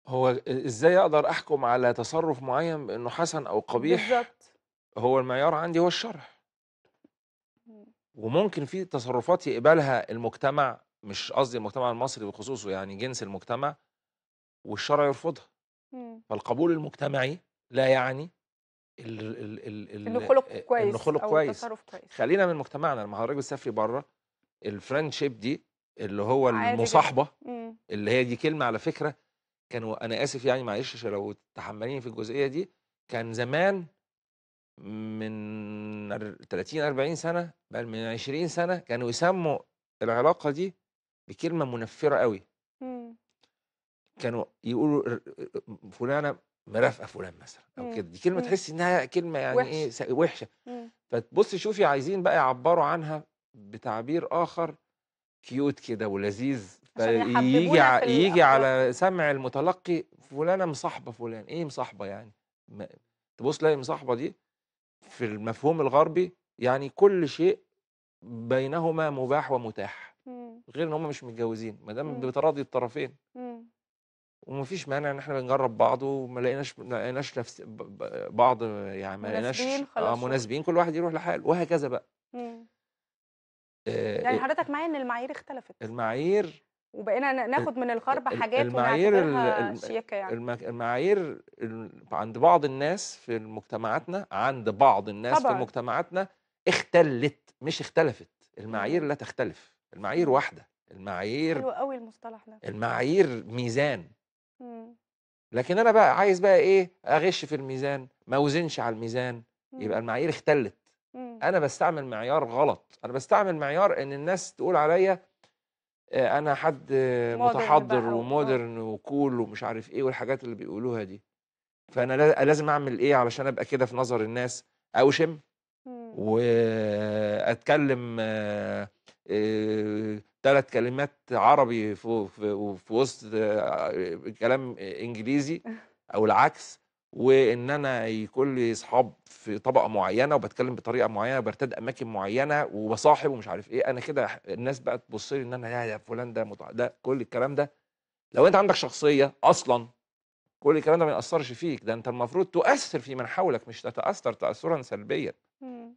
هو أ إزاي أقدر أحكم على تصرُّف معيّن بإنه حسن أو قبيح؟ بالضبط. هو المعيار عندي هو الشرع. إمم. وممكن في تصرُّفات يقبلها المجتمع، مش قصدي المجتمع المصري بخصوصه يعني جنس المجتمع، والشرع يرفضها. إمم. فالقبول المجتمعي لا يعني ال ال ال ال إنه خُلُق آآ كويس إنه خُلُق أو كويس. تصرُّف كويس. خلّينا من مجتمعنا لمّا حضرتك بتسافري برّه الfriendship دي اللي هو عادي جدًا. المصاحبة، إمم. اللي هي دي كلمة على فكرة كانوا أنا آسف يعني معلش عشان لو تحمّليني في الجزئية دي، كان زمان من ار 30، 40 سَنة بل من 20 سَنة كانوا يسمّوا العلاقة دي بكلمة منفّرة أوي. إمم. كانوا يقولوا ر فُلانة مرافقة فُلان مثلًا أو إمم، كده، دي كلمة إمم. تحسّي إنها كلمة يعني وِحشة. إيه س وِحشة. إمم. فتبُصّي شوفي عايزين بقى يعبّروا عنها بتعبير آخر cute كده ولذيذ، عشان فييجي يحبّبونا ع في ييجي الأفكار. على سَمْع المتلقّي فُلانة مصاحبة فُلان، إيه مصاحبة يعني؟ ما تبُص تلاقي مصاحبة دي في المفهوم الغربي يعني كل شيء بينهما مباح ومتاح، إمم. غير إن هم مش متجوّزين، ما دام إمم. بتراضي الطرفين. إمم. وما فيش مانع إن إحنا بنجرّب بعض وما لقيناش ما لقيناش نفس ب ب بعض يعني ما لقيناش مناسبين آه خلاص شكرًا. مناسبين، كل واحد يروح لحاله وهكذا بقى. إمم. آآ يعني أ حضرتك معايا إن المعايير اختلفت. المعايير وبقينا ن ال ناخُد من الغرب ال حاجات المعايير ال ونعتبرها الم شياكة يعني. المك المعايير ال عند بعض الناس في مجتمعاتنا عند بعض الناس في طبعًا. مجتمعاتنا اختلِّت مش اختلفت، المعايير إمم. لا تختلف، المعايير إمم. واحدة، المعايير حلو أوي المصطلح ده. المعايير ميزان. إمم. لكن أنا بقى عايز بقى إيه، أغِش في الميزان، ما أوزنش على الميزان، يبقى إمم. المعايير اختلِّت. إمم. أنا باستعمل معيار غلط، أنا باستعمل معيار إن الناس تقول عليّا آآ أنا حد modern متحضّر بقى و آه. وmodern وcool ومش عارف إيه والحاجات اللي بيقولوها دي. فأنا لا لازم أعمل إيه علشان أبقى كده في نظر الناس، أوشم إمم. وأتكلّم آآ 3 كلمات عربي ف ف وفي وسط آآ كلام إنجليزي أو العكس، وإن أنا يكون لي صحاب في طبقة معيّنة وباتكلّم بطريقة معيّنة وبارتاد أماكن معيّنة وباصاحب ومش عارف إيه، أنا كده ح الناس بقى تبُص لي إن أنا ياه! ده فُلان ده مت ده كل الكلام ده لو أنت عندك شخصية أصلًا، كل الكلام ده ما يأثّرش فيك، ده أنت المفروض تؤثّر في من حولك مش تتأثّر تأثُّرًا سلبيًا. إمم.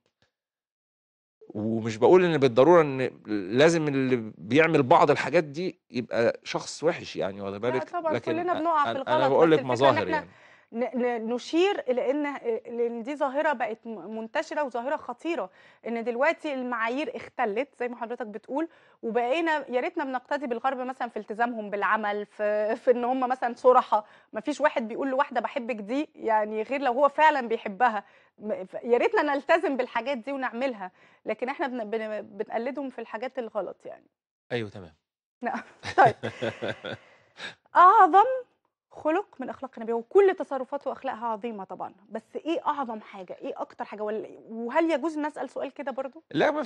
ومش باقول إن بالضرورة إن لازم اللي بيعمل بعض الحاجات دي يبقى شخص وِحِش يعني واخدة لأ بالِك، طبعًا لكن كُلّنا أ بنُقع في أنا الغلط، أنا باقول بس لِك الفكرة إن مظاهر إحنا يعني. ن ن نشير إلى إن آآ لإن دي ظاهرة بقت م منتشرة وظاهرة خطيرة، إن دلوقتي المعايير اختلِّت زي ما حضرتك بتقول، وبقينا يا ريتنا بنقتدي بالغرب مثلًا في التزامهم بالعمل، في في إن هم مثلًا صُرحا، ما فيش واحد بيقول لواحدة باحبِّك دي يعني غير لو هو فعلًا بيحبها، م ف يا ريتنا نلتزم بالحاجات دي ونعملها، لكن إحنا بن بن بنقلّدهم في الحاجات الغلط يعني. أيوه تمام. نعم طيب. أعظم خُلُق من أخلاق النبي، وكل تصرفاته وأخلاقها عظيمة طبعًا، بس إيه أعظم حاجة، إيه أكتر حاجة وال وهل يجوز إن أسأل سؤال كده برضه؟ لا ما